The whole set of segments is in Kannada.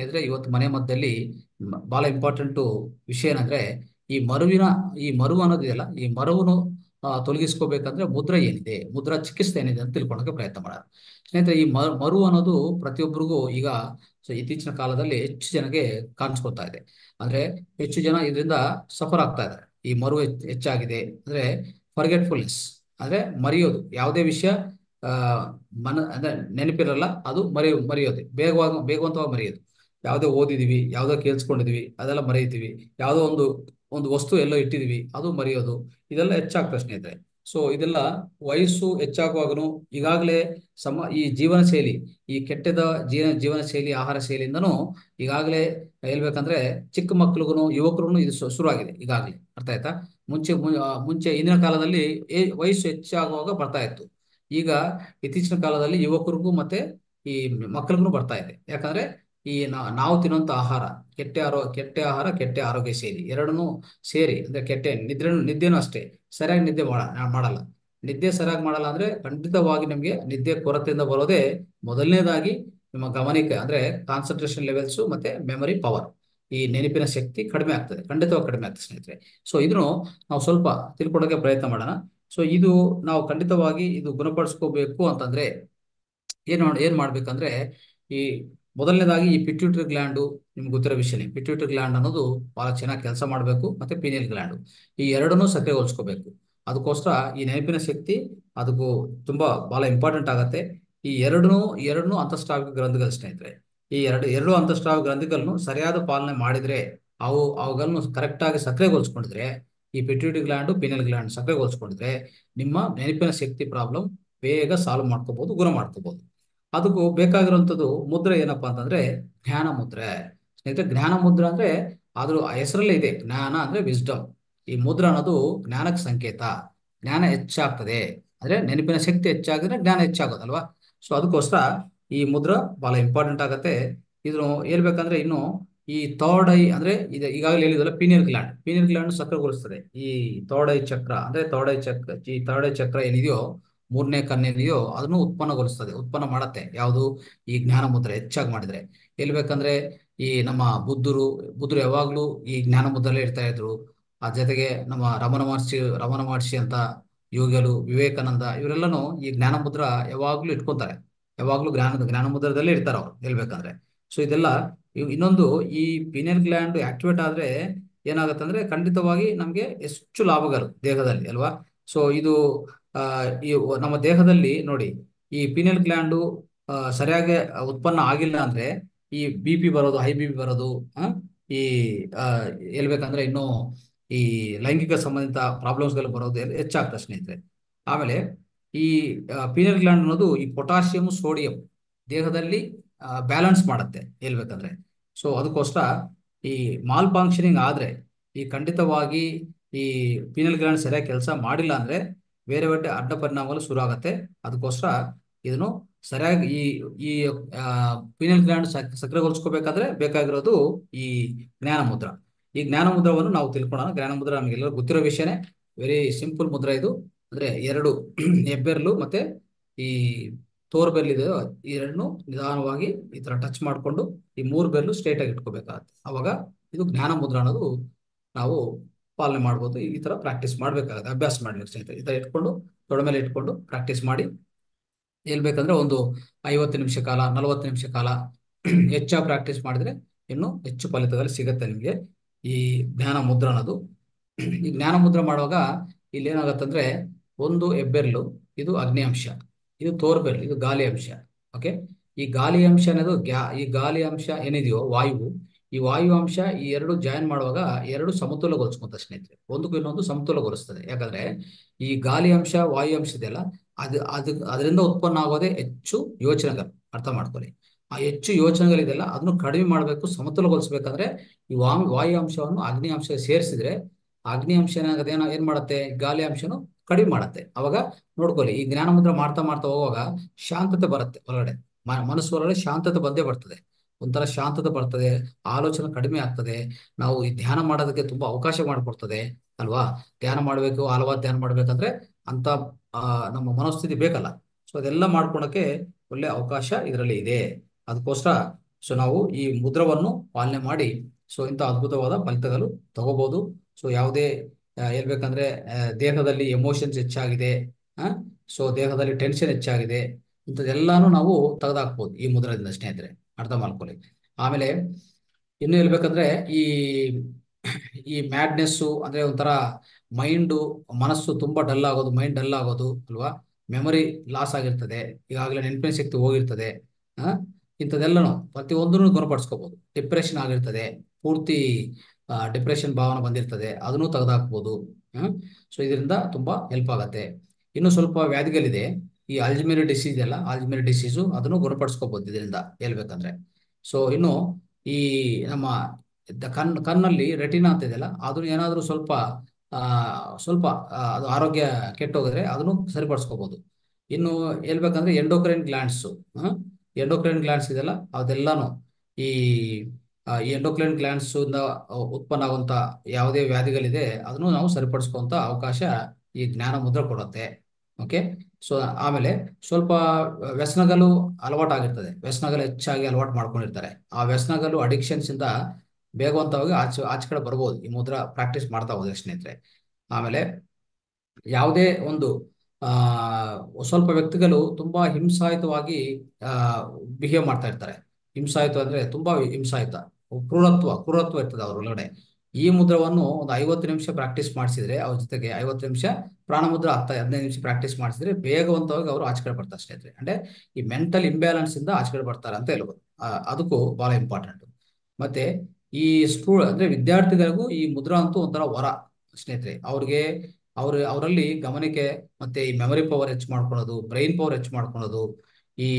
ಸ್ನೇಹಿತರೆ ಇವತ್ತು ಮನೆ ಮಧ್ಯದಲ್ಲಿ ಮ- ಬಹಳ ಇಂಪಾರ್ಟೆಂಟು ವಿಷಯ ಏನಂದ್ರೆ ಈ ಮರುವಿನ ಈ ಮರು ಅನ್ನೋದಿದೆಯಲ್ಲ ಈ ಮರುವನ್ನು ಆ, ತೊಲಗಿಸ್ಕೋಬೇಕಂದ್ರೆ ಮುದ್ರ ಏನಿದೆ ಮುದ್ರಾ ಚಿಕಿತ್ಸೆ ಏನಿದೆ ಅಂತ ತಿಳ್ಕೊಳಕ್ಕೆ ಪ್ರಯತ್ನ ಮಾಡೋಣ ಸ್ನೇಹಿತರೆ ಈ ಮ- ಮರು ಅನ್ನೋದು ಪ್ರತಿಯೊಬ್ಬರಿಗೂ ಈಗ ಸೊ ಇತ್ತೀಚಿನ ಕಾಲದಲ್ಲಿ ಹೆಚ್ಚು ಜನಕ್ಕೆ ಕಾಣಿಸ್ಕೊತಾ ಇದೆ ಅಂದ್ರೆ ಹೆಚ್ಚು ಜನ ಇದರಿಂದ ಸಫರ್ ಆಗ್ತಾ ಇದ್ದಾರೆ ಈ ಮರು ಹೆಚ್ಚ್- ಹೆಚ್ಚಾಗಿದೆ ಅಂದ್ರೆ ಫರ್ಗೆಟ್ಫುಲ್ನೆಸ್ ಅಂದ್ರೆ ಮರೆಯೋದು ಯಾವುದೇ ವಿಷಯ ಆ ಮನ ಅಂದ್ರೆ ನೆನಪಿರಲ್ಲ ಅದು ಮರೆಯೋ ಮರೆಯೋದು ಬೇಗವಾಗಿ ಬೇಗವಂತವಾಗಿ ಮರೆಯೋದು ಯಾವುದೋ ಓದಿದೀವಿ ಯಾವುದೋ ಕೇಳಿಸ್ಕೊಂಡಿದೀವಿ ಅದೆಲ್ಲ ಮರೆಯುತ್ತೀವಿ ಯಾವುದೋ ಒಂದು ಒಂದು ವಸ್ತು ಎಲ್ಲೋ ಇಟ್ಟಿದೀವಿ ಅದು ಮರೆಯೋದು ಇದೆಲ್ಲ ಹೆಚ್ಚಾಗ್ತದೆ ಸ್ನೇಹಿತರೆ ಸೊ ಇದೆಲ್ಲ ವಯಸ್ಸು ಹೆಚ್ಚಾಗುವಾಗನು ಈಗಾಗಲೇ ಸಮ ಈ ಜೀವನ ಶೈಲಿ ಈ ಕೆಟ್ಟದ ಜೀವನ ಜೀವನ ಶೈಲಿ ಆಹಾರ ಶೈಲಿಯಿಂದನೂ ಈಗಾಗಲೇ ಹೇಳ್ಬೇಕಂದ್ರೆ ಚಿಕ್ಕ ಮಕ್ಳಿಗೂ ಯುವಕರಿಗೂ ಇದು ಶು- ಶುರುವಾಗಿದೆ ಈಗಾಗಲೇ ಅರ್ಥ ಆಯ್ತಾ ಮುಂಚೆ ಮು- ಆ, ಮುಂಚೆ ಹಿಂದಿನ ಕಾಲದಲ್ಲಿ ಏ- ವಯಸ್ಸು ಹೆಚ್ಚಾಗುವಾಗ ಬರ್ತಾ ಇತ್ತು ಈಗ ಇತ್ತೀಚಿನ ಕಾಲದಲ್ಲಿ ಯುವಕರಿಗೂ ಮತ್ತೆ ಈ ಮಕ್ಕಳಿಗೂ ಬರ್ತಾ ಇದೆ ಯಾಕಂದ್ರೆ ಈ ನಾ- ನಾವು ತಿನ್ನುವಂತ ಆಹಾರ ಕೆಟ್ಟ ಆರೋ ಕೆಟ್ಟ ಆಹಾರ ಕೆಟ್ಟ ಆರೋಗ್ಯ ಶೈಲಿ ಎರಡನ್ನೂ ಸೇರಿ ಅಂದ್ರೆ ಕೆಟ್ಟ ನಿದ್ರೆ ನಿದ್ದೆನೂ ಅಷ್ಟೇ ಸರಿಯಾಗಿ ನಿದ್ದೆ ಮಾಡ ಮಾಡಲ್ಲ ನಿದ್ದೆ ಸರಿಯಾಗಿ ಮಾಡಲ್ಲ ಅಂದ್ರೆ ಖಂಡಿತವಾಗಿ ನಮಗೆ ನಿದ್ದೆ ಕೊರತೆಯಿಂದ ಬರೋದೇ ಮೊದಲನೇದಾಗಿ ನಿಮ್ಮ ಗಮನಿಕೆ ಅಂದ್ರೆ ಕಾನ್ಸಂಟ್ರೇಷನ್ ಲೆವೆಲ್ಸ್ ಮತ್ತೆ ಮೆಮರಿ ಪವರ್ ಈ ನೆನಪಿನ ಶಕ್ತಿ ಕಡಿಮೆ ಆಗ್ತದೆ ಖಂಡಿತವಾಗಿ ಕಡಿಮೆ ಆಗ್ತದೆ ಸ್ನೇಹಿತರೆ ಸೊ ಇದನ್ನು ನಾವು ಸ್ವಲ್ಪ ತಿಳ್ಕೊಳಕ್ಕೆ ಪ್ರಯತ್ನ ಮಾಡೋಣ ಸೊ ಇದು ನಾವು ಖಂಡಿತವಾಗಿ ಇದು ಗುಣಪಡಿಸ್ಕೋಬೇಕು ಅಂತಂದ್ರೆ ಏನ್ ಮಾಡ್ ಏನ್ ಮಾಡ್ಬೇಕಂದ್ರೆ ಈ ಮೊದಲನೇದಾಗಿ ಈ ಪಿಟ್ಯೂಟರಿ ಗ್ಲ್ಯಾಂಡು ನಿಮ್ಗೆ ಗೊತ್ತಿರೋ ವಿಷಯನೇ ಪಿಟ್ಯೂಟರಿ ಗ್ಲ್ಯಾಂಡ್ ಅನ್ನೋದು ಬಹಳ ಚೆನ್ನಾಗಿ ಕೆಲಸ ಮಾಡಬೇಕು ಮತ್ತೆ ಪೀನಿಯಲ್ ಗ್ಲ್ಯಾಂಡು ಈ ಎರಡನ್ನೂ ಸಕ್ರಿಯಗೊಳಿಸ್ಕೋಬೇಕು ಅದಕ್ಕೋಸ್ಕರ ಈ ನೆನಪಿನ ಶಕ್ತಿ ಅದಕ್ಕೂ ತುಂಬಾ ಬಹಳ ಇಂಪಾರ್ಟೆಂಟ್ ಆಗತ್ತೆ ಈ ಎರಡನ್ನೂ ಎರಡನ್ನೂ ಅಂತಸ್ರಾವಿಕ ಗ್ರಂಥಿಗಳು ಸ್ನೇಹಿತರೆ ಈ ಎರಡು ಎರಡು ಅಂತಸ್ರಾವ ಗ್ರಂಥಿಗಳನ್ನು ಸರಿಯಾದ ಪಾಲನೆ ಮಾಡಿದ್ರೆ ಅವು ಅವುಗಳನ್ನು ಕರೆಕ್ಟ್ ಆಗಿ ಸಕ್ರಿಯಗೊಳಿಸ್ಕೊಂಡಿದ್ರೆ ಈ ಪಿಟ್ಯೂಟರಿ ಗ್ಲ್ಯಾಂಡು ಪೀನಿಯಲ್ ಗ್ಲ್ಯಾಂಡ್ ಸಕ್ರಿಯಗೊಳಿಸ್ಕೊಂಡಿದ್ರೆ ನಿಮ್ಮ ನೆನಪಿನ ಶಕ್ತಿ ಪ್ರಾಬ್ಲಮ್ ಬೇಗ ಸಾಲ್ವ್ ಮಾಡ್ಕೋಬಹುದು ಗುಣ ಮಾಡ್ಕೋಬಹುದು ಅದಕ್ಕೂ ಬೇಕಾಗಿರುವಂಥದ್ದು ಮುದ್ರೆ ಏನಪ್ಪಾ ಅಂತಂದ್ರೆ ಜ್ಞಾನ ಮುದ್ರೆ ಸ್ನೇಹಿತರೆ ಜ್ಞಾನ ಮುದ್ರೆ ಅಂದ್ರೆ ಅದ್ರ ಹೆಸರಲ್ಲೇ ಇದೆ ಜ್ಞಾನ ಅಂದ್ರೆ ವಿಸ್ಡಮ್ ಈ ಮುದ್ರ ಅನ್ನೋದು ಜ್ಞಾನಕ್ಕೆ ಸಂಕೇತ ಜ್ಞಾನ ಹೆಚ್ಚಾಗ್ತದೆ ಅಂದ್ರೆ ನೆನಪಿನ ಶಕ್ತಿ ಹೆಚ್ಚಾಗಿದ್ರೆ ಜ್ಞಾನ ಹೆಚ್ಚಾಗೋದಲ್ವಾ ಸೊ ಅದಕ್ಕೋಸ್ಕರ ಈ ಮುದ್ರ ಬಹಳ ಇಂಪಾರ್ಟೆಂಟ್ ಆಗತ್ತೆ ಇದು ಹೇಳ್ಬೇಕಂದ್ರೆ ಇನ್ನು ಈ ಥರ್ಡ್ ಐ ಅಂದ್ರೆ ಇದು ಈಗಾಗಲೇ ಹೇಳಿದಲ್ಲ ಪೀನಿಯಲ್ ಗ್ಲ್ಯಾಂಡ್ ಪೀನಿಯಲ್ ಗ್ಲ್ಯಾಂಡ್ ಸಕ್ರಿಯಗೊಳಿಸ್ತದೆ ಈ ಥರ್ಡ್ ಐ ಚಕ್ರ ಅಂದ್ರೆ ಥರ್ಡ್ ಐ ಚಕ್ರ ಈ ಥರ್ಡ್ ಐ ಚಕ್ರ ಏನಿದೆಯೋ ಮೂರನೇ ಕಣ್ಣೇನಿದೆಯೋ ಅದನ್ನು ಉತ್ಪನ್ನಗೊಳಿಸ್ತದೆ ಉತ್ಪನ್ನ ಮಾಡತ್ತೆ ಯಾವುದು ಈ ಜ್ಞಾನ ಮುದ್ರೆ ಹೆಚ್ಚಾಗಿ ಮಾಡಿದ್ರೆ ಹೇಳ್ಬೇಕಂದ್ರೆ ಈ ನಮ್ಮ ಬುದ್ಧರು ಬುದ್ಧರು ಯಾವಾಗ್ಲೂ ಈ ಜ್ಞಾನ ಮುದ್ರಲ್ಲೇ ಇರ್ತಾ ಇದ್ರು ಆ ಜೊತೆಗೆ ನಮ್ಮ ರಮಣ ಮಹರ್ಷಿ ರಮಣ ಮಹರ್ಷಿ ಅಂತ ಯೋಗಿಗಳು ವಿವೇಕಾನಂದ ಇವರೆಲ್ಲನೂ ಈ ಜ್ಞಾನ ಮುದ್ರ ಯಾವಾಗ್ಲೂ ಇಟ್ಕೊಂತಾರೆ ಯಾವಾಗ್ಲೂ ಜ್ಞಾನದ ಜ್ಞಾನ ಮುದ್ರದಲ್ಲೇ ಇರ್ತಾರೆ ಅವ್ರು ಹೇಳ್ಬೇಕಂದ್ರೆ ಸೊ ಇದೆಲ್ಲ ಇವ್- ಇನ್ನೊಂದು ಈ ಪೀನಿಯಲ್ ಗ್ಲ್ಯಾಂಡ್ ಆಕ್ಟಿವೇಟ್ ಆದ್ರೆ ಏನಾಗತ್ತಂದ್ರೆ ಖಂಡಿತವಾಗಿ ನಮ್ಗೆ ಎಷ್ಟು ಲಾಭಗಳು ದೇಹದಲ್ಲಿ ಅಲ್ವಾ ಸೊ ಇದು ಆ, ಈ ಒ- ನಮ್ಮ ದೇಹದಲ್ಲಿ ನೋಡಿ ಈ ಪೀನಿಯಲ್ ಗ್ಲ್ಯಾಂಡು ಆ, ಸರಿಯಾಗಿ ಉತ್ಪನ್ನ ಆಗಿಲ್ಲ ಅಂದ್ರೆ ಈ ಬಿ ಪಿ ಬರೋದು ಹೈ ಬಿ ಪಿ ಬರೋದು ಆ, ಈ ಆ, ಹೇಳ್ಬೇಕಂದ್ರೆ ಇನ್ನು ಈ ಲೈಂಗಿಕ ಸಂಬಂಧಿತ ಪ್ರಾಬ್ಲಮ್ಸ್ಗಳು ಬರೋದು ಎಲ್ಲ ಹೆಚ್ಚಾಗ್ತದೆ ಸ್ನೇಹಿತರೆ ಆಮೇಲೆ ಈ ಪೀನಿಯಲ್ ಗ್ಲ್ಯಾಂಡ್ ಅನ್ನೋದು ಈ ಪೊಟ್ಯಾಷಿಯಂ ಸೋಡಿಯಂ ದೇಹದಲ್ಲಿ ಬ್ಯಾಲೆನ್ಸ್ ಮಾಡುತ್ತೆ ಹೇಳ್ಬೇಕಂದ್ರೆ ಸೊ ಅದಕ್ಕೋಸ್ಕರ ಈ ಮಾಲ್ ಫಂಕ್ಷನಿಂಗ್ ಆದ್ರೆ ಈ ಖಂಡಿತವಾಗಿ ಈ ಪೀನಲ್ ಗ್ಲ್ಯಾಂಡ್ ಸರಿಯಾಗಿ ಕೆಲಸ ಮಾಡಿಲ್ಲ ಅಂದ್ರೆ ಬೇರೆ ಬೇರೆ ಅಡ್ಡ ಪರಿಣಾಮಗಳು ಶುರು ಆಗತ್ತೆ ಅದಕ್ಕೋಸ್ಕರ ಇದನ್ನು ಸರಿಯಾಗಿ ಈ ಈ ಪೀನಲ್ ಗ್ಲ್ಯಾಂಡ್ ಸಕ್ರಿಯಗೊಳಿಸ್ಕೋಬೇಕಾದ್ರೆ ಬೇಕಾಗಿರೋದು ಈ ಜ್ಞಾನ ಮುದ್ರ ಈ ಜ್ಞಾನ ಮುದ್ರವನ್ನು ನಾವು ತಿಳ್ಕೊಳ್ಳೋಣ ಜ್ಞಾನ ಮುದ್ರ ನಮಗೆಲ್ಲರೂ ಗೊತ್ತಿರೋ ವಿಷಯನೇ ವೆರಿ ಸಿಂಪಲ್ ಮುದ್ರ ಇದು ಅಂದ್ರೆ ಎರಡು ಹೆಬ್ಬೆರಳು ಮತ್ತೆ ಈ ತೋರ್ ಬೆರಳು ಇದೆ ಈ ಎರಡನ್ನು ನಿಧಾನವಾಗಿ ಈ ತರ ಟಚ್ ಮಾಡಿಕೊಂಡು ಈ ಮೂರು ಬೆರಳು ಸ್ಟ್ರೇಟ್ ಆಗಿ ಇಟ್ಕೋಬೇಕಾಗತ್ತೆ ಅವಾಗ ಇದು ಜ್ಞಾನ ಮುದ್ರ ಅನ್ನೋದು ನಾವು ಪಾಲನೆ ಮಾಡ್ಬೋದು ಈ ತರ ಪ್ರಾಕ್ಟೀಸ್ ಮಾಡ್ಬೇಕಾಗುತ್ತೆ ಅಭ್ಯಾಸ ಮಾಡ್ಬೇಕು ಸ್ನೇಹಿತರೆ ಈ ತರ ಇಟ್ಕೊಂಡು ತೊಡೆ ಮೇಲೆ ಇಟ್ಕೊಂಡು ಪ್ರಾಕ್ಟೀಸ್ ಮಾಡಿ ಹೇಳ್ಬೇಕಂದ್ರೆ ಒಂದು ಐವತ್ತು ನಿಮಿಷ ಕಾಲ ನಲವತ್ತು ನಿಮಿಷ ಕಾಲ ಹೆಚ್ಚಾಗಿ ಪ್ರಾಕ್ಟೀಸ್ ಮಾಡಿದ್ರೆ ಇನ್ನು ಹೆಚ್ಚು ಫಲಿತಗಳು ಸಿಗುತ್ತೆ ನಿಮಗೆ ಈ ಜ್ಞಾನ ಮುದ್ರ ಅನ್ನೋದು ಈ ಜ್ಞಾನ ಮುದ್ರ ಮಾಡುವಾಗ ಇಲ್ಲಿ ಏನಾಗತ್ತಂದ್ರೆ ಒಂದು ಹೆಬ್ಬೆರಳು ಇದು ಅಗ್ನಿ ಅಂಶ ಇದು ತೋರ್ಬೆರಳು ಇದು ಗಾಳಿ ಅಂಶ ಓಕೆ ಈ ಗಾಳಿ ಅಂಶ ಅನ್ನೋದು ಗ್ಯಾ ಈ ಗಾಳಿ ಅಂಶ ಏನಿದೆಯೋ ವಾಯು ಈ ವಾಯು ಅಂಶ ಈ ಎರಡು ಜಾಯಿನ್ ಮಾಡುವಾಗ ಎರಡು ಸಮತೋಲಗೊಳಿಸ್ಕೊಂತ ಸ್ನೇಹಿತರೆ ಒಂದಕ್ಕೂ ಇನ್ನೊಂದು ಸಮತೋಲಗೊಳಿಸ್ತದೆ ಯಾಕಂದ್ರೆ ಈ ಗಾಳಿ ಅಂಶ ವಾಯು ಅಂಶ ಇದೆಯಲ್ಲ ಅದು ಅದು ಅದರಿಂದ ಉತ್ಪನ್ನ ಆಗೋದೇ ಹೆಚ್ಚು ಯೋಚನೆಗಳು ಅರ್ಥ ಮಾಡ್ಕೊಳ್ಳಿ ಆ ಹೆಚ್ಚು ಯೋಚನೆಗಳಿದೆಯಲ್ಲ ಅದನ್ನು ಕಡಿಮೆ ಮಾಡಬೇಕು ಸಮತೋಲಗೊಳಿಸ್ಬೇಕಂದ್ರೆ ಈ ವಾ ವಾಯು ಅಂಶವನ್ನು ಅಗ್ನಿ ಅಂಶ ಸೇರಿಸಿದ್ರೆ ಅಗ್ನಿ ಅಂಶ ಏನಾಗುತ್ತೆ ಏನೋ ಏನ್ ಮಾಡುತ್ತೆ ಗಾಳಿ ಅಂಶನು ಕಡಿಮೆ ಮಾಡುತ್ತೆ ಅವಾಗ ನೋಡ್ಕೊಳ್ಳಿ ಈ ಜ್ಞಾನ ಮುದ್ರ ಮಾಡ್ತಾ ಮಾಡ್ತಾ ಹೋಗುವಾಗ ಶಾಂತತೆ ಬರುತ್ತೆ ಹೊರಗಡೆ ಮ- ಮನಸ್ಸು ಹೊರಗಡೆ ಶಾಂತತೆ ಬಂದೇ ಬರ್ತದೆ ಒಂಥರ ಶಾಂತತೆ ಬರ್ತದೆ ಆಲೋಚನೆ ಕಡಿಮೆ ಆಗ್ತದೆ ನಾವು ಈ ಧ್ಯಾನ ಮಾಡೋದಕ್ಕೆ ತುಂಬಾ ಅವಕಾಶ ಮಾಡಿಕೊಡ್ತದೆ ಅಲ್ವಾ ಧ್ಯಾನ ಮಾಡಬೇಕು ಆಳವಾದ ಧ್ಯಾನ ಮಾಡ್ಬೇಕಂದ್ರೆ ಅಂತ ಆ, ನಮ್ಮ ಮನಸ್ಥಿತಿ ಬೇಕಲ್ಲ ಸೊ ಅದೆಲ್ಲ ಮಾಡ್ಕೊಳಕ್ಕೆ ಒಳ್ಳೆ ಅವಕಾಶ ಇದರಲ್ಲಿ ಇದೆ ಅದಕ್ಕೋಸ್ಕರ ಸೊ ನಾವು ಈ ಮುದ್ರವನ್ನು ಪಾಲನೆ ಮಾಡಿ ಸೊ ಇಂಥ ಅದ್ಭುತವಾದ ಫಲಿತಗಳು ತಗೋಬಹುದು ಸೊ ಯಾವುದೇ ಆ, ಹೇಳ್ಬೇಕಂದ್ರೆ ಆ, ದೇಹದಲ್ಲಿ ಎಮೋಷನ್ಸ್ ಹೆಚ್ಚಾಗಿದೆ ಸೊ ದೇಹದಲ್ಲಿ ಟೆನ್ಷನ್ ಹೆಚ್ಚಾಗಿದೆ ಇಂಥದ್ದೆಲ್ಲಾನು ನಾವು ತೆಗೆದಾಕ್ಬೋದು ಈ ಮುದ್ರದಿಂದ ಸ್ನೇಹಿತರೆ ಅರ್ಥ ಮಾಡ್ಕೊಳ್ಳಿ ಆಮೇಲೆ ಇನ್ನು ಹೇಳ್ಬೇಕಂದ್ರೆ ಈ ಈ ಮ್ಯಾಡ್ನೆಸ್ಸು ಅಂದ್ರೆ ಒಂಥರ ಮೈಂಡು ಮನಸ್ಸು ತುಂಬಾ ಡಲ್ ಆಗೋದು ಮೈಂಡ್ ಡಲ್ ಆಗೋದು ಅಲ್ವಾ ಮೆಮೊರಿ ಲಾಸ್ ಆಗಿರ್ತದೆ ಈಗಾಗಲೇ ನೆನಪಿನ ಶಕ್ತಿ ಹೋಗಿರ್ತದೆ ಆ ಇಂಥದ್ದೆಲ್ಲನೂ ಪ್ರತಿಯೊಂದನ್ನು ಗುಣಪಡಿಸ್ಕೋಬಹುದು ಡಿಪ್ರೆಷನ್ ಆಗಿರ್ತದೆ ಪೂರ್ತಿ ಡಿಪ್ರೆಷನ್ ಭಾವನೆ ಬಂದಿರ್ತದೆ ಅದನ್ನು ತೆಗೆದಾಕ್ಬೋದು ಸೊ ಇದರಿಂದ ತುಂಬಾ ಹೆಲ್ಪ್ ಆಗತ್ತೆ ಇನ್ನು ಸ್ವಲ್ಪ ವ್ಯಾಧಿಗಳಿದೆ ಈ ಅಲ್ಜಿಮೇರಿ ಡಿಸೀಸ್ ಎಲ್ಲ ಅಲ್ಜಿಮೇರಿ ಡಿಸೀಸು ಅದನ್ನು ಗುಣಪಡಿಸ್ಕೋಬಹುದು ಇದರಿಂದ ಹೇಳ್ಬೇಕಂದ್ರೆ ಸೊ ಇನ್ನು ಈ ನಮ್ಮ ದ- ಕಣ್ ಕಣ್ಣಲ್ಲಿ ರೆಟಿನಾ ಅಂತ ಇದೆಯಲ್ಲ ಅದು ಏನಾದರೂ ಸ್ವಲ್ಪ ಆ ಸ್ವಲ್ಪ ಆ, ಅದು ಆರೋಗ್ಯ ಕೆಟ್ಟೋಗಿದ್ರೆ ಅದನ್ನು ಸರಿಪಡಿಸ್ಕೋಬಹುದು ಇನ್ನು ಹೇಳ್ಬೇಕಂದ್ರೆ ಎಂಡೋಕ್ರೈನ್ ಗ್ಲ್ಯಾಂಡ್ಸ್ ಎಂಡೋಕ್ರೈನ್ ಗ್ಲ್ಯಾಂಡ್ಸ್ ಇದೆಯಲ್ಲ ಅದೆಲ್ಲಾನು ಈ ಆ, ಈ ಎಂಡೋಕ್ರೈನ್ ಗ್ಲ್ಯಾಂಡ್ಸ್ ಇಂದ ಉತ್ಪನ್ನ ಆಗುವಂತ ಯಾವುದೇ ವ್ಯಾಧಿಗಳಿದೆ ಅದನ್ನು ನಾವು ಸರಿಪಡಿಸ್ಕೊಂತ ಅವಕಾಶ ಈ ಜ್ಞಾನ ಮುದ್ರೆ ಕೊಡುತ್ತೆ ಓಕೆ ಸೊ ಆಮೇಲೆ ಸ್ವಲ್ಪ ವ್ಯಸನಗಳು ಅಲವಾಟಾಗಿರ್ತದೆ ವ್ಯಸನಗಳು ಹೆಚ್ಚಾಗಿ ಅಲವಾಟು ಮಾಡ್ಕೊಂಡಿರ್ತಾರೆ ಆ ವ್ಯಸನಗಳು ಅಡಿಕ್ಷನ್ಸ್ ಇಂದ ಬೇಗವಂತವಾಗಿ ಆಚೆ ಆಚೆ ಕಡೆ ಬರ್ಬೋದು ಈ ಮುದ್ರಾ ಪ್ರಾಕ್ಟೀಸ್ ಮಾಡ್ತಾ ಹೋದ್ರೆ ಸ್ನೇಹಿತರೆ ಆಮೇಲೆ ಯಾವುದೇ ಒಂದು ಆ ಸ್ವಲ್ಪ ವ್ಯಕ್ತಿಗಳು ತುಂಬಾ ಹಿಂಸಾಯುತವಾಗಿ ಆ ಬಿಹೇವ್ ಮಾಡ್ತಾ ಇರ್ತಾರೆ ಹಿಂಸಾಯುತ ಅಂದ್ರೆ ತುಂಬಾ ಹಿಂಸಾಯುತ ಕ್ರೂರತ್ವ ಕ್ರೂರತ್ವ ಇರ್ತದೆ ಅವ್ರ ಒಳಗಡೆ ಈ ಮುದ್ರವನ್ನು ಒಂದು ಐವತ್ತು ನಿಮಿಷ ಪ್ರಾಕ್ಟೀಸ್ ಮಾಡಿಸಿದ್ರೆ ಅವ್ರ ಜೊತೆಗೆ ಐವತ್ತು ನಿಮಿಷ ಪ್ರಾಣಮುದ್ರ ಹತ್ತ ಹದಿನೈದು ನಿಮಿಷ ಪ್ರಾಕ್ಟೀಸ್ ಮಾಡಿಸಿದ್ರೆ ಬೇಗವಂತವಾಗಿ ಅವರು ಆಚೆ ಕಡೆ ಬರ್ತಾರೆ ಸ್ನೇಹಿತರೆ ಅಂದ್ರೆ ಈ ಮೆಂಟಲ್ ಇಂಬ್ಯಾಲೆನ್ಸ್ ಇಂದ ಆಚೆ ಕಡೆ ಬರ್ತಾರೆ ಅಂತ ಹೇಳ್ಬೋದು ಆ, ಅದಕ್ಕೂ ಬಹಳ ಇಂಪಾರ್ಟೆಂಟ್ ಮತ್ತೆ ಈ ಸ್ಟೂ ಅಂದ್ರೆ ವಿದ್ಯಾರ್ಥಿಗಳಿಗೂ ಈ ಮುದ್ರಾ ಅಂತೂ ಒಂಥರ ವರ ಸ್ನೇಹಿತರೆ ಅವ್ರಿಗೆ ಅವ್ರ ಅವರಲ್ಲಿ ಗಮನಿಕೆ ಮತ್ತೆ ಈ ಮೆಮೊರಿ ಪವರ್ ಹೆಚ್ಚು ಮಾಡ್ಕೊಳ್ಳೋದು ಬ್ರೈನ್ ಪವರ್ ಹೆಚ್ಚು ಮಾಡ್ಕೊಳ್ಳೋದು ಈ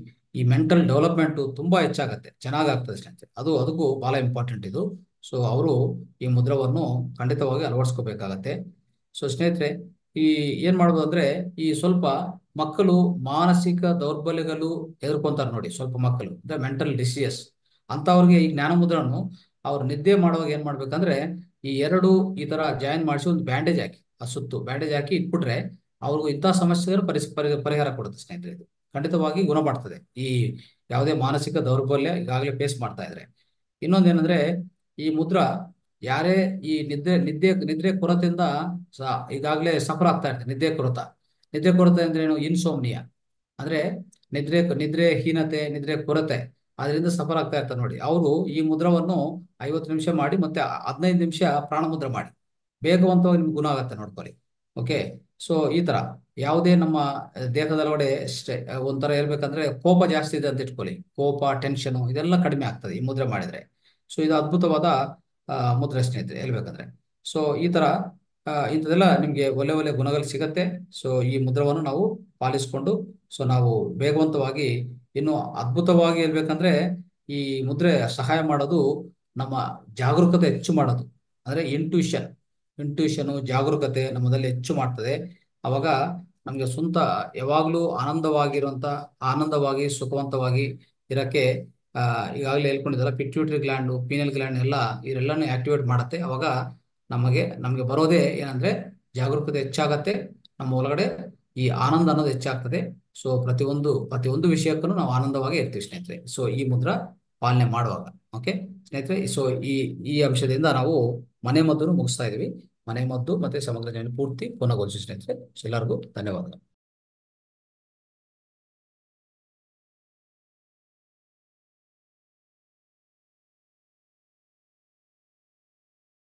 ಈ ಮೆಂಟಲ್ ಡೆವಲಪ್ಮೆಂಟ್ ತುಂಬಾ ಹೆಚ್ಚಾಗತ್ತೆ ಚೆನ್ನಾಗಾಗ್ತದೆ ಸ್ನೇಹಿತರೆ ಅದು ಅದಕ್ಕೂ ಬಹಳ ಇಂಪಾರ್ಟೆಂಟ್ ಇದು ಸೊ ಅವರು ಈ ಮುದ್ರವನ್ನು ಖಂಡಿತವಾಗಿ ಅಳವಡಿಸ್ಕೋಬೇಕಾಗತ್ತೆ ಸೊ ಸ್ನೇಹಿತರೆ ಈ ಏನ್ ಮಾಡ್ಬೋದು ಅಂದ್ರೆ ಈ ಸ್ವಲ್ಪ ಮಕ್ಕಳು ಮಾನಸಿಕ ದೌರ್ಬಲ್ಯಗಳು ಎದುರ್ಕೊಂತಾರೆ ನೋಡಿ ಸ್ವಲ್ಪ ಮಕ್ಕಳು ಅಂದ್ರೆ ಮೆಂಟಲ್ ಡಿಸಿಯಸ್ ಅಂತವ್ರಿಗೆ ಈ ಜ್ಞಾನ ಮುದ್ರನ್ನು ಅವ್ರು ನಿದ್ದೆ ಮಾಡುವಾಗ ಏನ್ ಮಾಡ್ಬೇಕಂದ್ರೆ ಈ ಎರಡು ಈ ತರ ಜಾಯಿನ್ ಮಾಡಿಸಿ ಒಂದು ಬ್ಯಾಂಡೇಜ್ ಹಾಕಿ ಆ ಸುತ್ತು ಬ್ಯಾಂಡೇಜ್ ಹಾಕಿ ಇಟ್ಬಿಟ್ರೆ ಅವ್ರಿಗೂ ಇಂಥ ಸಮಸ್ಯೆಗಳು ಪರಿಸ್ ಪರಿ ಪರಿಹಾರ ಕೊಡುತ್ತೆ ಸ್ನೇಹಿತರೆ ಇದು ಖಂಡಿತವಾಗಿ ಗುಣ ಮಾಡ್ತದೆ ಈ ಯಾವುದೇ ಮಾನಸಿಕ ದೌರ್ಬಲ್ಯ ಈಗಾಗಲೇ ಫೇಸ್ ಮಾಡ್ತಾ ಇದ್ರೆ ಇನ್ನೊಂದೇನಂದ್ರೆ ಈ ಮುದ್ರಾ ಯಾರೇ ಈ ನಿದ್ದೆ ನಿದ್ದೆ ನಿದ್ರೆ ಕೊರತೆಯಿಂದ ಸ- ಈಗಾಗಲೇ ಸಫರ್ ಆಗ್ತಾ ಇರ್ತಾರೆ ನಿದ್ದೆ ಕೊರತ ನಿದ್ದೆ ಕೊರತೆ ಅಂದ್ರೆ ಏನು ಇನ್ಸೋಮ್ನಿಯಾ ಅಂದ್ರೆ ನಿದ್ರೆ ನಿದ್ರೆ ಹೀನತೆ ನಿದ್ರೆ ಕೊರತೆ ಅದರಿಂದ ಸಫರ್ ಆಗ್ತಾ ಇರ್ತಾರೆ ನೋಡಿ ಅವರು ಈ ಮುದ್ರವನ್ನು ಐವತ್ತು ನಿಮಿಷ ಮಾಡಿ ಮತ್ತೆ ಹದಿನೈದು ನಿಮಿಷ ಪ್ರಾಣ ಮುದ್ರ ಮಾಡಿ ಬೇಗವಂತವಾಗಿ ನಿಮ್ಗೆ ಗುಣ ಆಗತ್ತೆ ನೋಡ್ಕೊಳ್ಳಿ ಓಕೆ ಸೊ ಈ ತರ ಯಾವುದೇ ನಮ್ಮ ದೇಹದೊಳಗಡೆ ಸ್ಟೆ- ಒಂಥರ ಹೇಳ್ಬೇಕಂದ್ರೆ ಕೋಪ ಜಾಸ್ತಿ ಇದೆ ಅಂತ ಇಟ್ಕೊಳ್ಳಿ ಕೋಪ ಟೆನ್ಷನ್ ಇದೆಲ್ಲ ಕಡಿಮೆ ಆಗ್ತದೆ ಈ ಮುದ್ರೆ ಮಾಡಿದ್ರೆ ಸೊ ಇದು ಅದ್ಭುತವಾದ ಆ, ಮುದ್ರೆ ಸ್ನೇಹಿತರೆ ಹೇಳ್ಬೇಕಂದ್ರೆ ಸೊ ಈ ತರ ಆ, ಇಂಥದೆಲ್ಲ ನಿಮ್ಗೆ ಒಳ್ಳೆ ಒಳ್ಳೆ ಗುಣಗಳು ಸಿಗತ್ತೆ ಸೊ ಈ ಮುದ್ರವನ್ನು ನಾವು ಪಾಲಿಸ್ಕೊಂಡು ಸೊ ನಾವು ಬೇಗವಂತವಾಗಿ ಇನ್ನು ಅದ್ಭುತವಾಗಿ ಹೇಳ್ಬೇಕಂದ್ರೆ ಈ ಮುದ್ರೆ ಸಹಾಯ ಮಾಡೋದು ನಮ್ಮ ಜಾಗರೂಕತೆ ಹೆಚ್ಚು ಮಾಡೋದು ಅಂದ್ರೆ ಇಂಟ್ಯೂಷನ್ ಇಂಟ್ಯೂಷನ್ ಜಾಗರೂಕತೆ ನಮ್ಮದಲ್ಲಿ ಹೆಚ್ಚು ಮಾಡ್ತದೆ ಅವಾಗ ನಮಗೆ ಸ್ವಂತ ಯಾವಾಗಲೂ ಆನಂದವಾಗಿರುವಂತ ಆನಂದವಾಗಿ ಸುಖವಂತವಾಗಿ ಇರಕ್ಕೆ ಆ ಈಗಾಗಲೇ ಹೇಳ್ಕೊಂಡಿದ್ದಲ್ಲ ಪಿಟ್ಯೂಟರಿ ಗ್ಲ್ಯಾಂಡ್ ಪೀನಲ್ ಗ್ಲ್ಯಾಂಡ್ ಎಲ್ಲ ಇವರೆಲ್ಲನೂ ಆಕ್ಟಿವೇಟ್ ಮಾಡುತ್ತೆ ಅವಾಗ ನಮಗೆ ನಮಗೆ ಬರೋದೇ ಏನಂದ್ರೆ ಜಾಗರೂಕತೆ ಹೆಚ್ಚಾಗತ್ತೆ ನಮ್ಮ ಒಳಗಡೆ ಈ ಆನಂದ ಅನ್ನೋದು ಹೆಚ್ಚಾಗ್ತದೆ ಸೊ ಪ್ರತಿಯೊಂದು ಪ್ರತಿಯೊಂದು ವಿಷಯಕ್ಕೂ ನಾವು ಆನಂದವಾಗಿ ಇರ್ತೀವಿ ಸ್ನೇಹಿತರೆ ಸೊ ಈ ಮುದ್ರಾ ಪಾಲನೆ ಮಾಡುವಾಗ ಓಕೆ ಸ್ನೇಹಿತರೆ ಸೊ ಈ ಈ ಅಂಶದಿಂದ ನಾವು ಮನೆ ಮದ್ದನ್ನು ಮುಗಿಸ್ತಾ ಇದೀವಿ ಮನೆ ಮದ್ದು ಮತ್ತೆ ಸಮಗ್ರ ಜ್ಞಾನ ಪೂರ್ತಿ ಪೂರ್ಣಗೊಳಿಸಿ ಸ್ನೇಹಿತರೆ ಸೊ ಎಲ್ಲರಿಗೂ ಧನ್ಯವಾದಗಳು